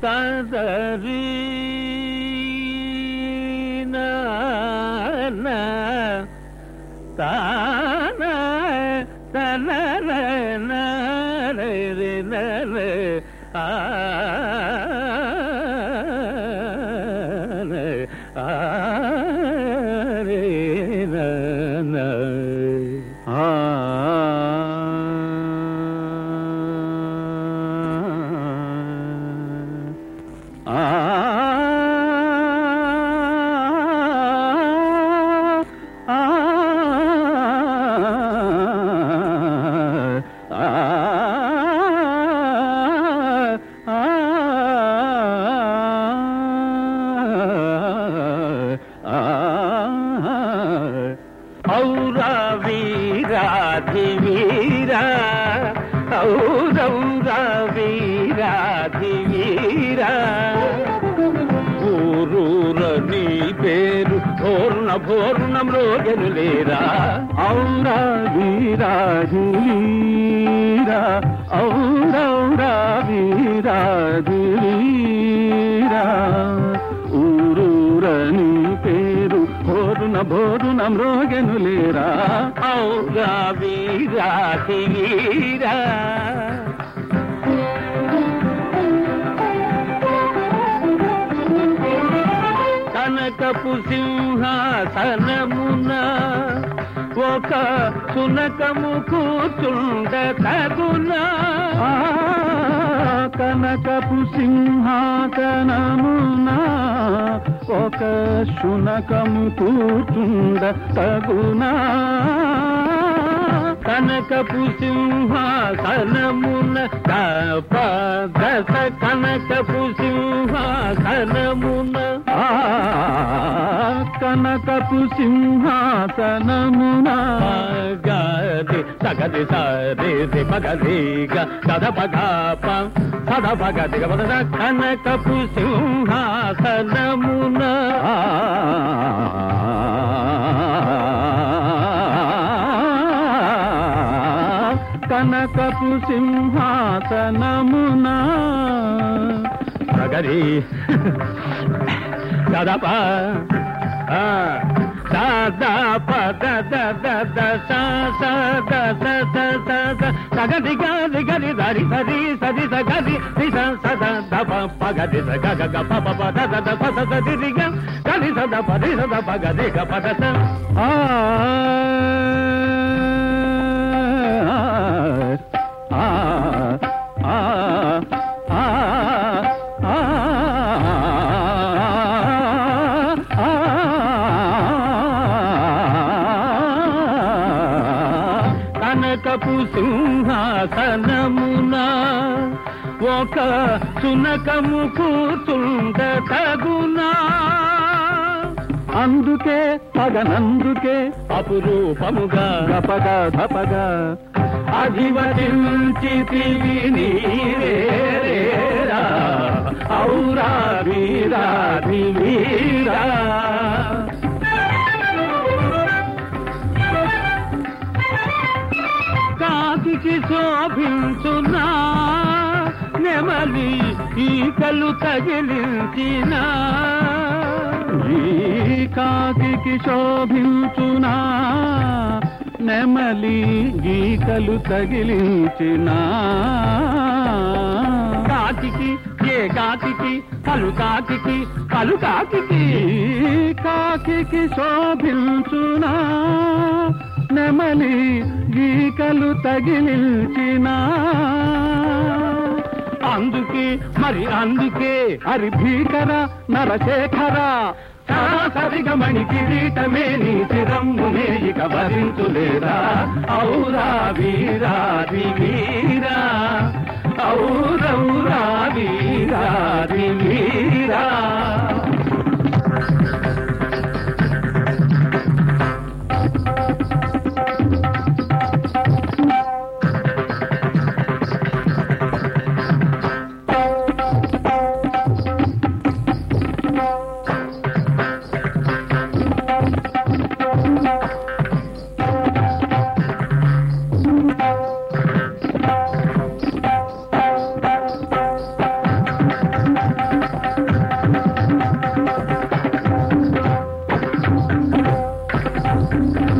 తదరి తాన తన ఆ ఔరా వీరాధి వీరా ఔరౌరా వీరాధి వీరా ఊరూర నీ పేరు పూర్ణ పూర్ణంలో గెలులేరా ఔరా వీరాధి వీరా ఔరౌరా వీరాధి వీరా ఊరూర నీ పేరు భోరున భోరున మ్రోగెనులేరా ఔరా వీరాధి వీరా కనకపు సింహాసనమున ఒక సునకము కూర్చుండ తగునా కనకపు సింహాసనమున ఒక శునకము కూర్చుండ తగునా కనకపు సింహాసనమున దశ కనకపు సింహాసనమున ఆ, కనకపు సింహాసనమున గది సగది సరి రి పగది గ సద పగ ప సద పగది గ పద కనకపు సింహాసనమున కనకపు సింహాసనమున సగరి సదప సదా పద ద ద స స ద స స స స సగది గది గది దరి సరి సరి స గది రి స స ద ద ప ప గది స గ గ గ ప ప ప ద ద ద ప స స ది రి గ గది స ద ప రి స ద ప గది గ ప ద స ఆ ఆ ఆ ఆ కనకపు సింహాసనమున ఒక సునకము కూర్చుండ తగునా అందుకే పగనందుకే అపురూపముగా గపగా ధపగా అధివతించితివి నీరేరా ఔరా వీరాధి వీరా కాకి శోభించునా నెమలి ఈకలు తగిలించిన ఈ కాకి శోభించునా నెమలి గీకలు తగిలించిన కాకి ఏ కాకి పలు కాకి పలు కాకి కాకి శోభించునా నెమలి గీకలు తగిలించిన అందుకే మరి అందుకే హరి భీకర నరశేఖర సరిగమణి కిరీటమే నీ చిరమ్మునే ఇక వరించులేరా ఔరా వీరాది వీరా ఔరౌరా వీరాది వీరా స